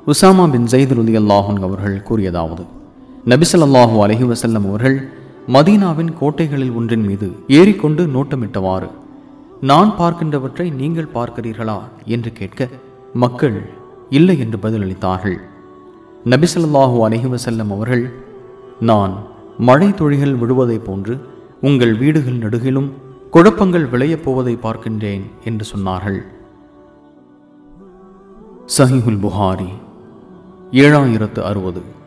Usama பின் Zaid ரலி அல்லாஹன் அவர்கள் கூறியதாவது நபிசல்லாஹூ அலஹி வசல்லம் அவர்கள் மதீனாவின் கோட்டைகளில் ஒன்றின் மீது ஏறிக்கொண்டு நோட்டமிட்டவாறு நான் பார்க்கின்றவற்றை நீங்கள் பார்க்கிறீர்களா என்று கேட்க மக்கள் இல்லை என்று பதிலளித்தார்கள் நபிசல்லாஹூ அலஹி வசல்லம் அவர்கள் நான் மழை துளிகள் விழுவதைப் போன்று உங்கள் வீடுகள் நடுகிலும் குழப்பங்கள் விளையப் போவதை பார்க்கின்றேன் என்று சொன்னார்கள் சஹிஹுல் புகாரி ஏழாயிரத்து அறுபது